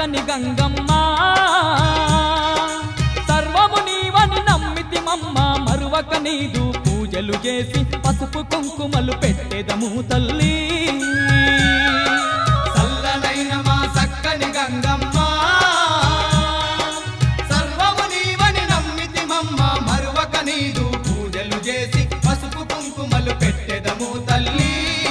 సక్కని గంగమ్మ సర్వము నీవని నమ్మితి మమ్మ మరువక నీదు పూజలు చేసి పసుపు కుంకుమలు పెట్టెదము తల్లి చల్లనైన మా సక్కని గంగమ్మ సర్వము నీవని నమ్మితి మమ్మ మరువక నీదు పూజలు చేసి పసుపు కుంకుమలు పెట్టెదము తల్లి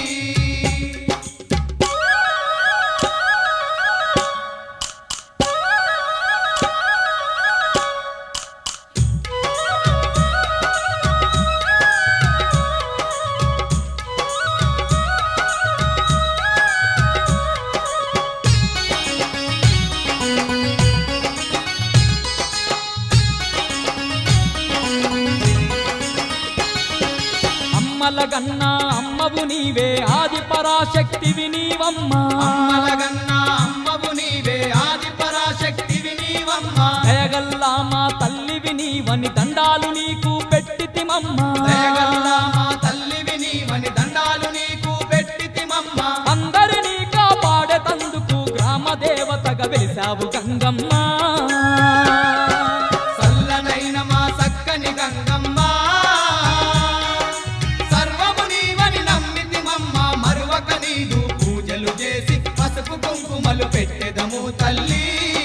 అమ్మల గన్నా అమ్మవు నీవే ఆది పరాశక్తివి నీవమ్మ అమ్మలగన్న అమ్మవు నీవే ఆది పరాశక్తివి నీవమ్మ దయగల్లా మా తల్లివి నీవని దండాలు నీకు పెట్టితిమమ్మ దయగల్లా మా తల్లివి నీవని దండాలు నీకు పెట్టితిమమ్మ అందరినీ కాపాడేతందుకు గ్రామ దేవతగా వెలిసావు గంగమ్మ చల్లనైన మా సక్కని గంగమ్మ సర్వము నీవని నమ్మితి మమ్మ మరువక నీదు పూజలు చేసి పసుపు కుంకుమలు పెట్టెదము తల్లి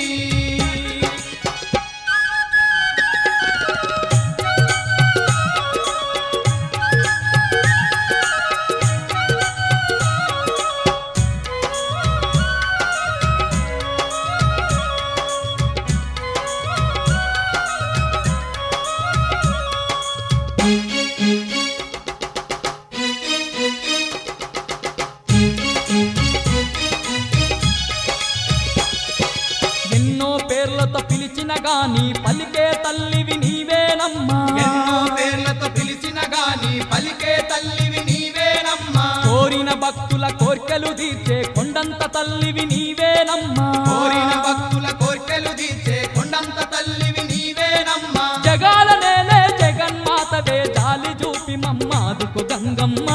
ఎన్నో పేర్లతో పిలిచిన గాని పలికే తల్లివి నీవేనమ్మా ఎన్నో పేర్లతో పిలిచిన గాని పలికే తల్లివి నీవేనమ్మా కోరిన భక్తుల కోర్కెలు తీర్చే కొండంత తల్లివి నీవేనమ్మా కోరిన భక్తుల కోర్కెలు తీర్చే కొండంత తల్లివి నీవేనమ్మా జగాల నేలే జగన్మాతవే జాలి చూపి మమ్మాదుకు గంగమ్మ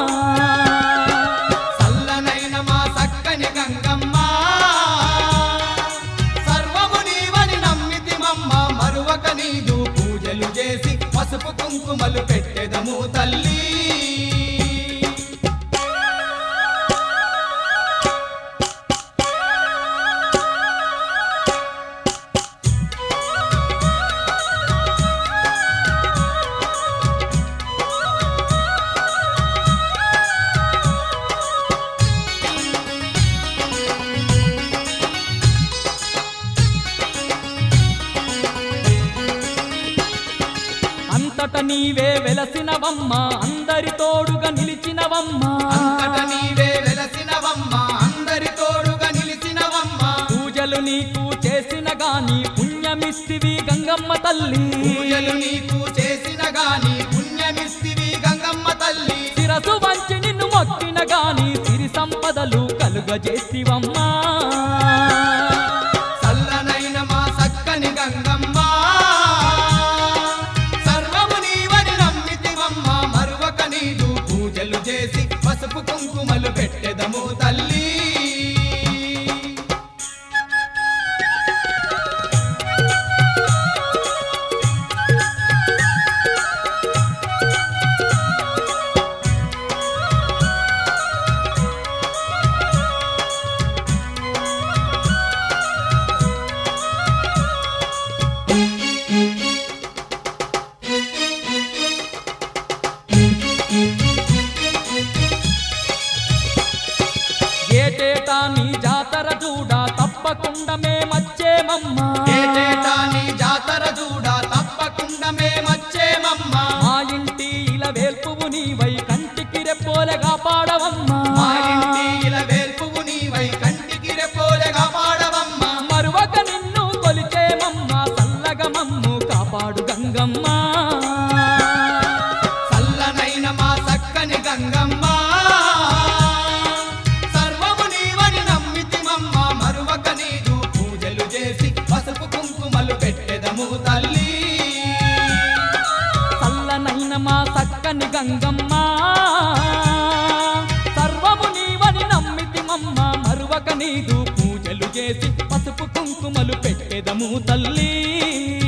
చల్లనైన మా సక్కని గంగమ్మ సర్వము నీవని నమ్మితి మమ్మ మరువక నీదు పూజలు చేసి పసుపు కుంకుమలు పెట్టెదము తల్లి అంతట నీవే వెలసినవమ్మ అందరి తోడుగా నిలిచినవమ్మ అంతట నీవే వెలసినవమ్మ అందరి తోడుగా నిలిచినవమ్మ పూజలు నీకు చేసిన గాని పుణ్యమిస్తివి గంగమ్మ తల్లి పూజలు నీకు చేసిన గాని పుణ్యమిస్తివి గంగమ్మ తల్లి శిరసు వంచి నిన్ను మొక్కిన గాని సిరి సంపదలు కలుగజేసివమ్మా చల్లనైన మా సక్కని గంగమ్మ సర్వము నీవని నమ్మితివమ్మ మరువక నీదు పూజలు చేసి పసుపు కుంకుమలు పెట్టెదము తల్లి ఏటేటా నీ జాతర చూడా తప్పకుండా మేమచ్చేమమ్మా ఏటేటా నీ జాతర చూడా తప్పకుండా మేమచ్చేమమ్మ మా ఇంటి ఇలా వేల్పువు నీవై కంటికి రెప్పోలగా పాడవమ్మా మా ఇంటి ఇలా వేల్పువు నీవై కంటికి రెప్పోలెగా పాడవమ్మ మరువక నిన్ను కొలిచేమమ్మా చల్లగా మమ్ము కాపాడు గంగమ్మ చల్లనైన మా సక్కని గంగమ్మ సర్వము నీవని నమ్మితిమమ్మ మరువక నీదు పూజలు చేసి పసుపు కుంకుమలు పెట్టెదము తల్లి చల్లనైన మా చక్కని గంగమ్మ సర్వము నీవని నమ్మితి మమ్మ మరువక నీదు పూజలు పూజలు చేసి పసుపు కుంకుమలు పెట్టెదము తల్లి